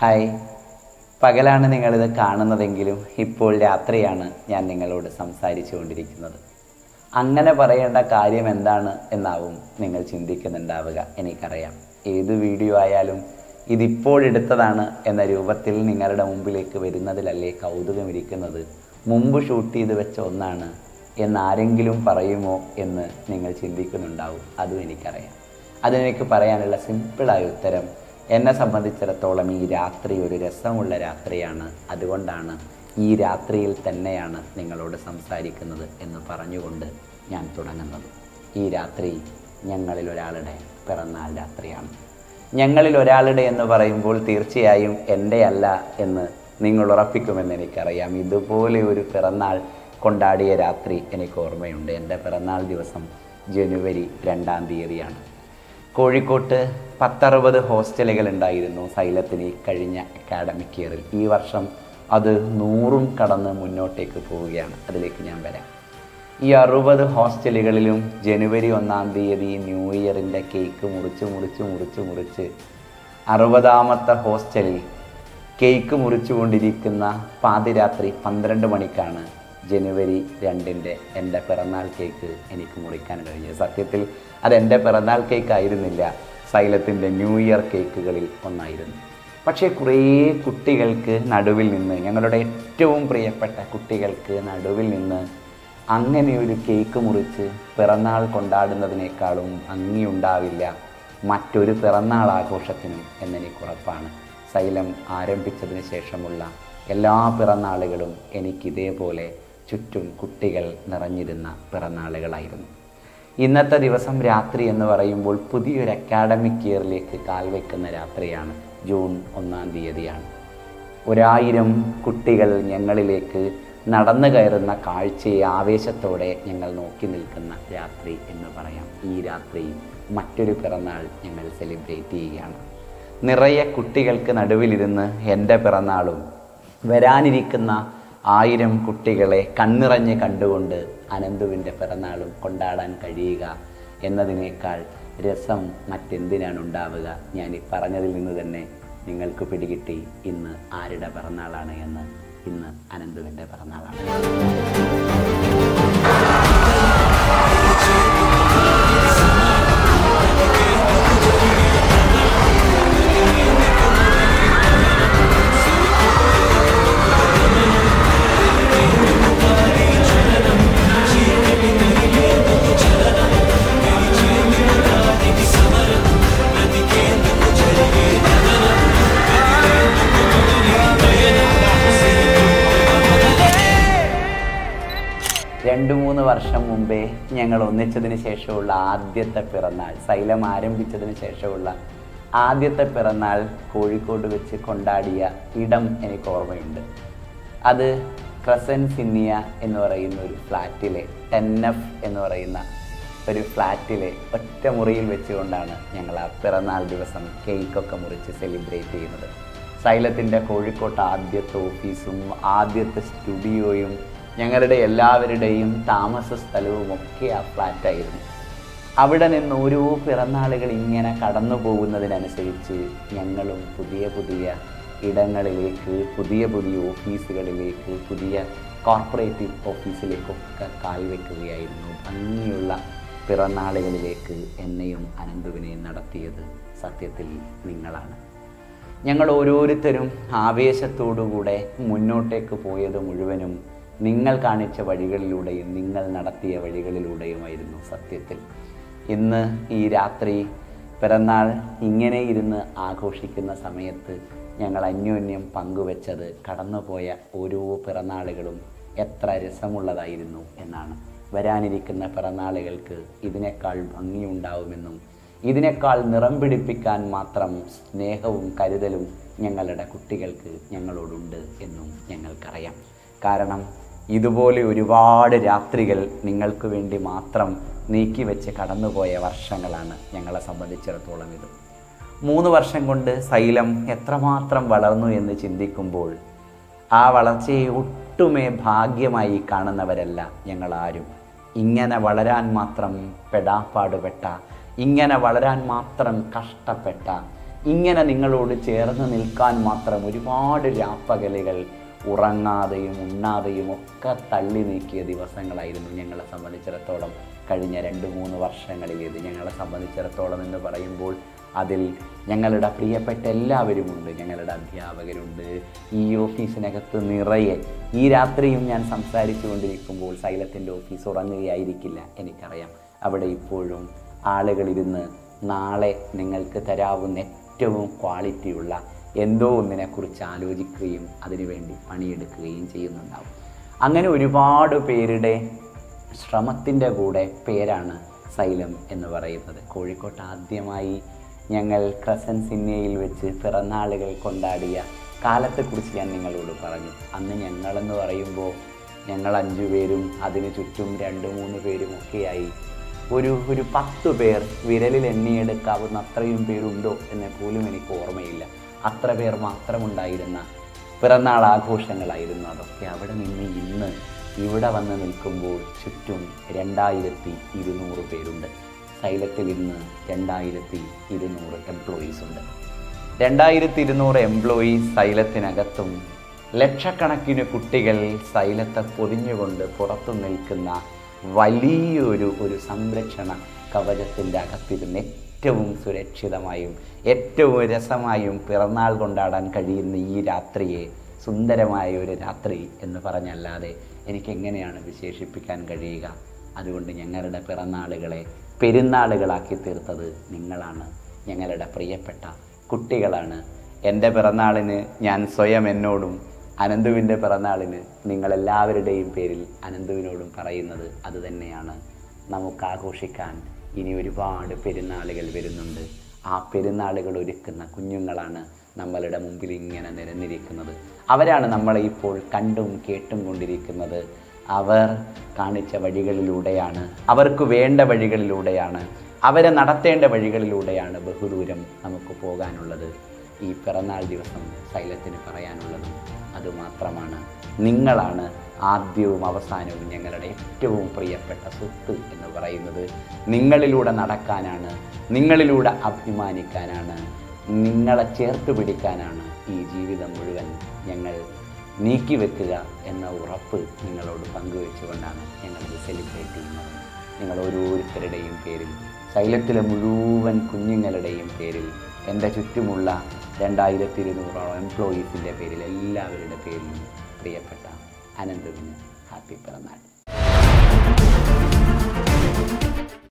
hi പകലാണ് നിങ്ങളിത് കാണുന്നതെങ്കിലും ഇപ്പോൾ രാത്രിയാണ് ഞാൻ നിങ്ങളോട് സംസാരിച്ചു കൊണ്ടിരിക്കുന്നത് അങ്ങനെ പറയേണ്ട കാര്യം എന്താണ് എന്നാവും നിങ്ങൾ ചിന്തിക്കുന്നുണ്ടാവുക എനിക്കറിയാം ഏത് വീഡിയോ ആയാലും ഇതിപ്പോഴെടുത്തതാണ് എന്ന രൂപത്തിൽ നിങ്ങളുടെ മുമ്പിലേക്ക് വരുന്നതിലല്ലേ കൗതുകമിരിക്കുന്നത് മുമ്പ് ഷൂട്ട് ചെയ്ത് വെച്ച ഒന്നാണ് എന്നാരെങ്കിലും പറയുമോ എന്ന് നിങ്ങൾ ചിന്തിക്കുന്നുണ്ടാവും അതും എനിക്കറിയാം അതിനെനിക്ക് പറയാനുള്ള സിമ്പിളായ ഉത്തരം എന്നെ സംബന്ധിച്ചിടത്തോളം ഈ രാത്രി ഒരു രസമുള്ള രാത്രിയാണ് അതുകൊണ്ടാണ് ഈ രാത്രിയിൽ തന്നെയാണ് നിങ്ങളോട് സംസാരിക്കുന്നത് എന്ന് പറഞ്ഞുകൊണ്ട് ഞാൻ തുടങ്ങുന്നത് ഈ രാത്രി ഞങ്ങളിൽ ഒരാളുടെ പിറന്നാൾ രാത്രിയാണ് ഞങ്ങളിൽ ഒരാളുടെ എന്ന് പറയുമ്പോൾ തീർച്ചയായും എൻ്റെ അല്ല എന്ന് നിങ്ങൾ ഉറപ്പിക്കുമെന്ന് എനിക്കറിയാം ഇതുപോലെ ഒരു പിറന്നാൾ കൊണ്ടാടിയ രാത്രി എനിക്ക് ഓർമ്മയുണ്ട് എൻ്റെ പിറന്നാൾ ദിവസം ജനുവരി രണ്ടാം തീയതിയാണ് കോഴിക്കോട്ട് പത്തറുപത് ഹോസ്റ്റലുകൾ ഉണ്ടായിരുന്നു സൈലത്തിന് ഈ കഴിഞ്ഞ അക്കാഡമിക് ഇയറിൽ ഈ വർഷം അത് നൂറും കടന്ന് മുന്നോട്ടേക്ക് പോവുകയാണ് അതിലേക്ക് ഞാൻ വരാം ഈ അറുപത് ഹോസ്റ്റലുകളിലും ജനുവരി ഒന്നാം തീയതി ന്യൂ ഇയറിൻ്റെ കേക്ക് മുറിച്ച് മുറിച്ച് മുറിച്ച് മുറിച്ച് അറുപതാമത്തെ ഹോസ്റ്റലിൽ കേക്ക് മുറിച്ചുകൊണ്ടിരിക്കുന്ന പാതിരാത്രി പന്ത്രണ്ട് മണിക്കാണ് ജനുവരി രണ്ടിൻ്റെ എൻ്റെ പിറന്നാൾ കേക്ക് എനിക്ക് മുറിക്കാൻ കഴിഞ്ഞത് സത്യത്തിൽ അത് എൻ്റെ പിറന്നാൾ കേക്ക് ആയിരുന്നില്ല സൈലത്തിൻ്റെ ന്യൂ ഇയർ കേക്കുകളിൽ ഒന്നായിരുന്നു പക്ഷേ കുറേ കുട്ടികൾക്ക് നടുവിൽ നിന്ന് ഞങ്ങളുടെ ഏറ്റവും പ്രിയപ്പെട്ട കുട്ടികൾക്ക് നടുവിൽ നിന്ന് അങ്ങനെ ഒരു കേക്ക് മുറിച്ച് പിറന്നാൾ കൊണ്ടാടുന്നതിനേക്കാളും ഭംഗിയുണ്ടാവില്ല മറ്റൊരു പിറന്നാൾ ആഘോഷത്തിനും എന്നെനിക്ക് ഉറപ്പാണ് സൈലം ആരംഭിച്ചതിന് ശേഷമുള്ള എല്ലാ പിറന്നാളുകളും എനിക്ക് ഇതേപോലെ ചുറ്റും കുട്ടികൾ നിറഞ്ഞിരുന്ന പിറന്നാളുകളായിരുന്നു ഇന്നത്തെ ദിവസം രാത്രി എന്ന് പറയുമ്പോൾ പുതിയൊരു അക്കാഡമിക് ഇയറിലേക്ക് കാൽവെക്കുന്ന രാത്രിയാണ് ജൂൺ ഒന്നാം തീയതിയാണ് ഒരായിരം കുട്ടികൾ ഞങ്ങളിലേക്ക് നടന്നു കയറുന്ന കാഴ്ചയെ ആവേശത്തോടെ ഞങ്ങൾ നോക്കി നിൽക്കുന്ന രാത്രി എന്ന് പറയാം ഈ രാത്രി മറ്റൊരു പിറന്നാൾ ഞങ്ങൾ സെലിബ്രേറ്റ് ചെയ്യുകയാണ് നിറയെ കുട്ടികൾക്ക് നടുവിലിരുന്ന് എൻ്റെ പിറന്നാളും വരാനിരിക്കുന്ന ആയിരം കുട്ടികളെ കണ്ണിറഞ്ഞ് കണ്ടുകൊണ്ട് അനന്തുവിൻ്റെ പിറന്നാളും കൊണ്ടാടാൻ കഴിയുക എന്നതിനേക്കാൾ രസം മറ്റെന്തിനാണ് ഉണ്ടാവുക ഞാൻ ഈ പറഞ്ഞതിൽ നിന്ന് തന്നെ നിങ്ങൾക്ക് പിടികിട്ടി ഇന്ന് ആരുടെ പിറന്നാളാണ് എന്ന് ഇന്ന് അനന്തുവിൻ്റെ പിറന്നാളാണ് രണ്ടു മൂന്ന് വർഷം മുമ്പേ ഞങ്ങൾ ഒന്നിച്ചതിന് ശേഷമുള്ള ആദ്യത്തെ പിറന്നാൾ സൈലം ആരംഭിച്ചതിന് ശേഷമുള്ള ആദ്യത്തെ പിറന്നാൾ കോഴിക്കോട് വെച്ച് കൊണ്ടാടിയ ഇടം എനിക്ക് ഓർമ്മയുണ്ട് അത് ക്രസൻ സിന്നിയ എന്ന് പറയുന്ന ഒരു ഫ്ലാറ്റിലെ ടെൻ എഫ് എന്ന് പറയുന്ന ഒരു ഫ്ലാറ്റിലെ ഒറ്റ മുറിയിൽ വെച്ചുകൊണ്ടാണ് ഞങ്ങൾ ആ പിറന്നാൾ ദിവസം കേക്കൊക്കെ മുറിച്ച് സെലിബ്രേറ്റ് ചെയ്യുന്നത് സൈലത്തിൻ്റെ കോഴിക്കോട്ട് ആദ്യത്തെ ഓഫീസും ആദ്യത്തെ സ്റ്റുഡിയോയും ഞങ്ങളുടെ എല്ലാവരുടെയും താമസ സ്ഥലവും ഒക്കെ ആ ഫ്ലാറ്റായിരുന്നു അവിടെ നിന്ന് ഓരോ പിറന്നാളുകൾ ഇങ്ങനെ കടന്നു പോകുന്നതിനനുസരിച്ച് ഞങ്ങളും പുതിയ പുതിയ ഇടങ്ങളിലേക്ക് പുതിയ പുതിയ ഓഫീസുകളിലേക്ക് പുതിയ കോർപ്പറേറ്റീവ് ഓഫീസിലേക്കൊക്കെ കാൽ വയ്ക്കുകയായിരുന്നു ഭംഗിയുള്ള പിറന്നാളുകളിലേക്ക് എന്നെയും അനന്തുവിനെയും നടത്തിയത് സത്യത്തിൽ നിങ്ങളാണ് ഞങ്ങൾ ഓരോരുത്തരും ആവേശത്തോടുകൂടെ മുന്നോട്ടേക്ക് പോയത് മുഴുവനും നിങ്ങൾ കാണിച്ച വഴികളിലൂടെയും നിങ്ങൾ നടത്തിയ വഴികളിലൂടെയുമായിരുന്നു സത്യത്തിൽ ഇന്ന് ഈ രാത്രി പിറന്നാൾ ഇങ്ങനെ ഇരുന്ന് ആഘോഷിക്കുന്ന സമയത്ത് ഞങ്ങൾ അന്യോന്യം പങ്കുവെച്ചത് കടന്നുപോയ ഓരോ പിറന്നാളുകളും എത്ര രസമുള്ളതായിരുന്നു എന്നാണ് വരാനിരിക്കുന്ന പിറന്നാളുകൾക്ക് ഇതിനേക്കാൾ ഭംഗിയുണ്ടാവുമെന്നും ഇതിനേക്കാൾ നിറം പിടിപ്പിക്കാൻ മാത്രം സ്നേഹവും കരുതലും ഞങ്ങളുടെ കുട്ടികൾക്ക് ഞങ്ങളോടുണ്ട് എന്നും ഞങ്ങൾക്കറിയാം കാരണം ഇതുപോലെ ഒരുപാട് രാത്രികൾ നിങ്ങൾക്ക് വേണ്ടി മാത്രം നീക്കി വെച്ച് കടന്നുപോയ വർഷങ്ങളാണ് ഞങ്ങളെ സംബന്ധിച്ചിടത്തോളം ഇത് മൂന്ന് വർഷം കൊണ്ട് സൈലം എത്രമാത്രം വളർന്നു എന്ന് ചിന്തിക്കുമ്പോൾ ആ വളർച്ചയെ ഒട്ടുമേ ഭാഗ്യമായി കാണുന്നവരല്ല ഞങ്ങളാരും ഇങ്ങനെ വളരാൻ മാത്രം പെടാപ്പാടുപെട്ട ഇങ്ങനെ വളരാൻ മാത്രം കഷ്ടപ്പെട്ട ഇങ്ങനെ നിങ്ങളോട് ചേർന്ന് നിൽക്കാൻ മാത്രം ഒരുപാട് രാപ്പകലുകൾ ഉറങ്ങാതെയും ഉണ്ണാതെയും ഒക്കെ തള്ളി നീക്കിയ ദിവസങ്ങളായിരുന്നു ഞങ്ങളെ സംബന്ധിച്ചിടത്തോളം കഴിഞ്ഞ രണ്ട് മൂന്ന് വർഷങ്ങളിലേത് ഞങ്ങളെ സംബന്ധിച്ചിടത്തോളം എന്ന് പറയുമ്പോൾ അതിൽ ഞങ്ങളുടെ പ്രിയപ്പെട്ട എല്ലാവരുമുണ്ട് ഞങ്ങളുടെ അധ്യാപകരുണ്ട് ഈ ഓഫീസിനകത്ത് നിറയെ ഈ രാത്രിയും ഞാൻ സംസാരിച്ചു കൊണ്ടിരിക്കുമ്പോൾ സൈലത്തിൻ്റെ ഓഫീസ് ഉറങ്ങുകയായിരിക്കില്ല എനിക്കറിയാം അവിടെ ഇപ്പോഴും ആളുകളിരുന്ന് നാളെ നിങ്ങൾക്ക് തരാവുന്ന ഏറ്റവും ക്വാളിറ്റിയുള്ള എന്തോ ഒന്നിനെക്കുറിച്ച് ആലോചിക്കുകയും അതിനുവേണ്ടി പണിയെടുക്കുകയും ചെയ്യുന്നുണ്ടാവും അങ്ങനെ ഒരുപാട് പേരുടെ ശ്രമത്തിൻ്റെ കൂടെ പേരാണ് സൈലം എന്ന് പറയുന്നത് കോഴിക്കോട്ട് ആദ്യമായി ഞങ്ങൾ ക്രസൻസ് ഇന്ത്യയിൽ വെച്ച് പിറന്നാളുകൾ കൊണ്ടാടിയ കാലത്തെക്കുറിച്ച് ഞാൻ നിങ്ങളോട് പറഞ്ഞു അന്ന് ഞങ്ങളെന്ന് പറയുമ്പോൾ ഞങ്ങൾ അഞ്ചു പേരും അതിനു ചുറ്റും രണ്ട് മൂന്ന് പേരും ഒക്കെയായി ഒരു ഒരു പത്ത് പേർ വിരലിൽ എണ്ണിയെടുക്കാവുന്ന അത്രയും പേരുണ്ടോ എന്ന് പോലും എനിക്ക് ഓർമ്മയില്ല അത്ര പേർ മാത്രമുണ്ടായിരുന്ന പിറന്നാൾ ആഘോഷങ്ങളായിരുന്നു അതൊക്കെ അവിടെ നിന്ന് ഇന്ന് ഇവിടെ വന്ന് നിൽക്കുമ്പോൾ ചുറ്റും രണ്ടായിരത്തി ഇരുന്നൂറ് പേരുണ്ട് സൈലത്തിൽ ഇന്ന് രണ്ടായിരത്തി ഇരുന്നൂറ് എംപ്ലോയീസ് ഉണ്ട് രണ്ടായിരത്തി ഇരുന്നൂറ് എംപ്ലോയീസ് സൈലത്തിനകത്തും ലക്ഷക്കണക്കിന് കുട്ടികൾ സൈലത്തെ പൊതിഞ്ഞുകൊണ്ട് പുറത്തു നിൽക്കുന്ന വലിയൊരു ഒരു സംരക്ഷണ കവചത്തിൻ്റെ അകത്തിരുന്ന് ഏറ്റവും സുരക്ഷിതമായും ഏറ്റവും രസമായും പിറന്നാൾ കൊണ്ടാടാൻ കഴിയുന്ന ഈ രാത്രിയെ സുന്ദരമായ ഒരു രാത്രി എന്ന് പറഞ്ഞല്ലാതെ എനിക്കെങ്ങനെയാണ് വിശേഷിപ്പിക്കാൻ കഴിയുക അതുകൊണ്ട് ഞങ്ങളുടെ പിറന്നാളുകളെ പെരുന്നാളുകളാക്കി തീർത്തത് നിങ്ങളാണ് ഞങ്ങളുടെ പ്രിയപ്പെട്ട കുട്ടികളാണ് എൻ്റെ പിറന്നാളിന് ഞാൻ സ്വയം എന്നോടും അനന്തുവിൻ്റെ പിറന്നാളിന് നിങ്ങളെല്ലാവരുടെയും പേരിൽ അനന്തുവിനോടും പറയുന്നത് അതുതന്നെയാണ് നമുക്ക് ആഘോഷിക്കാൻ ഇനി ഒരുപാട് പെരുന്നാളുകൾ വരുന്നുണ്ട് ആ പെരുന്നാളുകൾ ഒരുക്കുന്ന കുഞ്ഞുങ്ങളാണ് നമ്മളുടെ മുമ്പിൽ ഇങ്ങനെ നിരന്നിരിക്കുന്നത് അവരാണ് നമ്മളെ ഇപ്പോൾ കണ്ടും കേട്ടും കൊണ്ടിരിക്കുന്നത് അവർ കാണിച്ച വഴികളിലൂടെയാണ് അവർക്ക് വേണ്ട വഴികളിലൂടെയാണ് അവരെ നടത്തേണ്ട വഴികളിലൂടെയാണ് ബഹുദൂരം നമുക്ക് പോകാനുള്ളത് ഈ പിറന്നാൾ ദിവസം സൈലത്തിന് പറയാനുള്ളതും അതുമാത്രമാണ് നിങ്ങളാണ് ആദ്യവും അവസാനവും ഞങ്ങളുടെ ഏറ്റവും പ്രിയപ്പെട്ട സ്വത്ത് എന്ന് പറയുന്നത് നിങ്ങളിലൂടെ നടക്കാനാണ് നിങ്ങളിലൂടെ അഭിമാനിക്കാനാണ് നിങ്ങളെ ചേർത്ത് പിടിക്കാനാണ് ഈ ജീവിതം മുഴുവൻ ഞങ്ങൾ നീക്കിവെക്കുക എന്ന ഉറപ്പ് നിങ്ങളോട് പങ്കുവെച്ചുകൊണ്ടാണ് ഞങ്ങളിത് സെലിബ്രേറ്റ് ചെയ്യുന്നത് നിങ്ങൾ ഓരോരുത്തരുടെയും പേരിൽ ശൈലത്തിലെ മുഴുവൻ കുഞ്ഞുങ്ങളുടെയും പേരിൽ എൻ്റെ ചുറ്റുമുള്ള രണ്ടായിരത്തി ഇരുന്നൂറോളം എംപ്ലോയീസിൻ്റെ പേരിൽ എല്ലാവരുടെ പേരിലും പ്രിയപ്പെട്ട അനന്തവിന് ഹാപ്പി പിറന്നാൾ